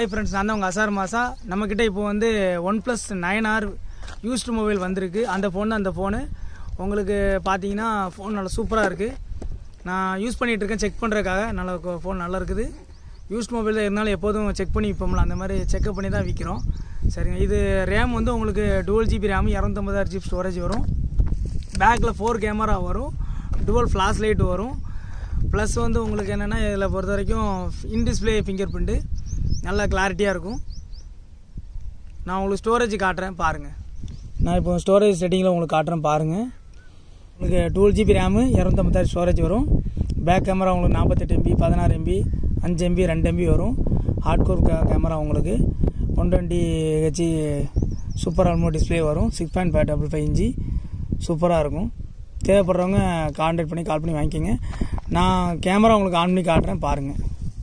Hi friends நான் தான் உங்கள் அசார் மாசா நம்மக்கிட்ட இப்போ வந்து OnePlus nine R used mobile வந்திருக்கு அந்த ஃபோன் தான் அந்த ஃபோனு உங்களுக்கு பார்த்தீங்கன்னா ஃபோன் நல்லா சூப்பராக இருக்குது நான் யூஸ் பண்ணிகிட்டு இருக்கேன் செக் பண்ணுறதுக்காக நல்ல ஃபோன் நல்லா இருக்குது யூஸ்ட் மொபைல் இருந்தாலும் எப்போதும் செக் பண்ணி விற்போம்ல அந்த மாதிரி செக்அப் பண்ணி தான் விற்கிறோம் சரிங்க இது ரேம் வந்து உங்களுக்கு டுவெல் ஜிபி ரேம் இரநூத்தம்பதாயிரம் ஜிபி ஸ்டோரேஜ் வரும் பேக்கில் ஃபோர் கேமரா வரும் டுவல் ஃப்ளாஷ் லைட் வரும் ப்ளஸ் வந்து உங்களுக்கு என்னென்னா இதில் பொறுத்த வரைக்கும் இன்டிஸ்பிளே ஃபிங்கர் பிரிண்ட்டு நல்லா கிளாரிட்டியாக இருக்கும் நான் உங்களுக்கு ஸ்டோரேஜ் காட்டுறேன் பாருங்கள் நான் இப்போ ஸ்டோரேஜ் செட்டிங்கில் உங்களுக்கு காட்டுறேன் பாருங்கள் உங்களுக்கு டுவெல் ஜிபி ரேமு இரநூத்தம்பத்தாயிரம் ஸ்டோரேஜ் வரும் பேக் கேமரா உங்களுக்கு நாற்பத்தெட்டு எம்பி பதினாறு எம்பி அஞ்சு எம்பி ரெண்டு எம்பி வரும் ஹார்ட் கோர் கேமரா உங்களுக்கு ஒன் டுவெண்ட்டி ஹெச்சி சூப்பர் ஆல்மோ டிஸ்பிளே வரும் six point five double five inch சூப்பராக இருக்கும் தேவைப்படுறவங்க கான்டாக்ட் பண்ணி கால் பண்ணி வாங்கிக்கோங்க நான் கேமரா உங்களுக்கு ஆன் பண்ணி காட்டுறேன் பாருங்கள்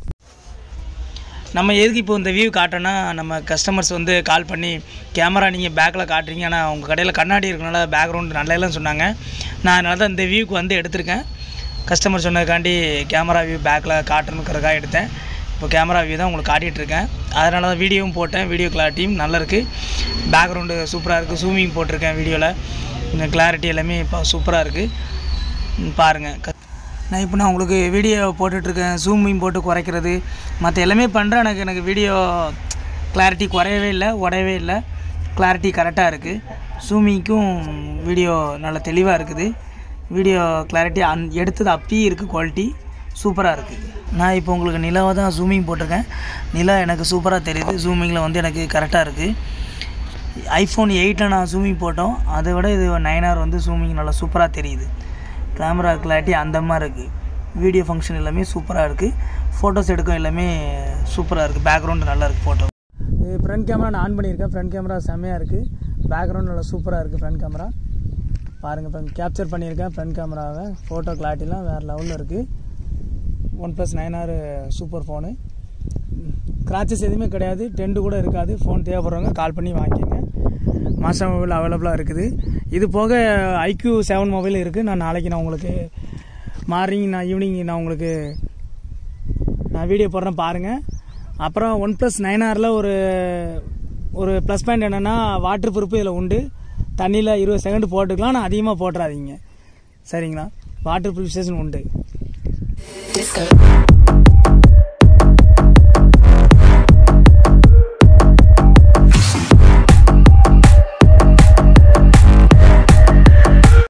நம்ம எதுக்கு இப்போ இந்த வியூ காட்டுறோன்னா நம்ம கஸ்டமர்ஸ் வந்து கால் பண்ணி கேமரா நீங்கள் பேக்கில் காட்டுறீங்க ஆனால் உங்கள் கடையில் கண்ணாடி இருக்கனால பேக்ரவுண்ட் நல்லா இல்லைன்னு சொன்னாங்க நான் அதனால தான் இந்த வியூக்கு வந்து எடுத்திருக்கேன் கஸ்டமர் சொன்னதுக்காண்டி கேமரா வியூ பேக்கில் காட்டணுங்கிறதுக்காக எடுத்தேன் இப்போ கேமரா வியூ தான் உங்களுக்கு காட்டிகிட்ருக்கேன் அதனால தான் வீடியோவும் போட்டேன் வீடியோ கிளாரிட்டியும் நல்லா இருக்குது பேக்ரவுண்டு சூப்பராக இருக்குது ஜூமிங் போட்டிருக்கேன் வீடியோவில் இந்த கிளாரிட்டி எல்லாமே இப்போ சூப்பராக இருக்குது பாருங்கள் நான் இப்போ நான் உங்களுக்கு வீடியோ போட்டுட்ருக்கேன் ஜூமிங் போட்டு குறைக்கிறது மற்ற எல்லாமே பண்ணுறேன் எனக்கு எனக்கு வீடியோ கிளாரிட்டி குறையவே இல்லை உடையவே இல்லை கிளாரிட்டி கரெக்டாக இருக்குது ஜூமிங்க்கும் வீடியோ நல்லா தெளிவாக இருக்குது வீடியோ கிளாரிட்டி அந் எடுத்தது அப்பயே இருக்குது குவாலிட்டி சூப்பராக இருக்குது நான் இப்போ உங்களுக்கு நிலாவை தான் ஜூமிங் போட்டிருக்கேன் நிலா எனக்கு சூப்பராக தெரியுது ஜூமிங்கில் வந்து எனக்கு கரெக்டாக இருக்குது ஐஃபோன் எயிட்டில் நான் ஜூமிங் போட்டோம் அதை விட இது நைன் ஆர் வந்து ஜூமிங் நல்லா சூப்பராக தெரியுது கேமரா கிளாரிட்டி அந்த மாதிரி இருக்குது வீடியோ ஃபங்க்ஷன் எல்லாமே சூப்பராக இருக்குது ஃபோட்டோஸ் எடுக்க எல்லாமே சூப்பராக இருக்குது பேக்ரவுண்டு நல்லா இருக்குது ஃபோட்டோ இது ஃப்ரண்ட் கேமரா நான் ஆன் பண்ணியிருக்கேன் ஃப்ரண்ட் கேமரா செம்மையாக இருக்குது பேக்ரவுண்ட் நல்லா சூப்பராக இருக்குது ஃப்ரண்ட் கேமரா பாருங்கள் ஃப்ரெண்ட் கேப்சர் பண்ணியிருக்கேன் ஃப்ரண்ட் கேமராவை ஃபோட்டோ கிளாரிட்டிலாம் வேறு லெவலில் இருக்குது OnePlus nine R super phone scratches எதுவுமே கிடையாது டென்ட்டு கூட இருக்காது ஃபோன் தேவைப்படுறவங்க கால் பண்ணி வாங்கிக்கோங்க மாஸ்டர் மொபைல் அவைலபிளாக இருக்குது இது போக ஐக்யூ செவன் மொபைல் இருக்குது நான் நாளைக்கு நான் உங்களுக்கு மார்னிங் நான் ஈவினிங் நான் உங்களுக்கு நான் வீடியோ போடுறேன் பாருங்கள் அப்புறம் ஒன் ப்ளஸ் நைன் ஆரில் ஒரு ஒரு ப்ளஸ் பாயிண்ட் என்னென்னா வாட்டர் ப்ரூஃப் இதில் உண்டு தண்ணியில் இருபது செகண்ட் போட்டுக்கலாம் ஆனால் அதிகமாக போட்டுறாதீங்க சரிங்களா வாட்டர் ப்ரூஃப் ஸ்டேஷன் உண்டு Disco.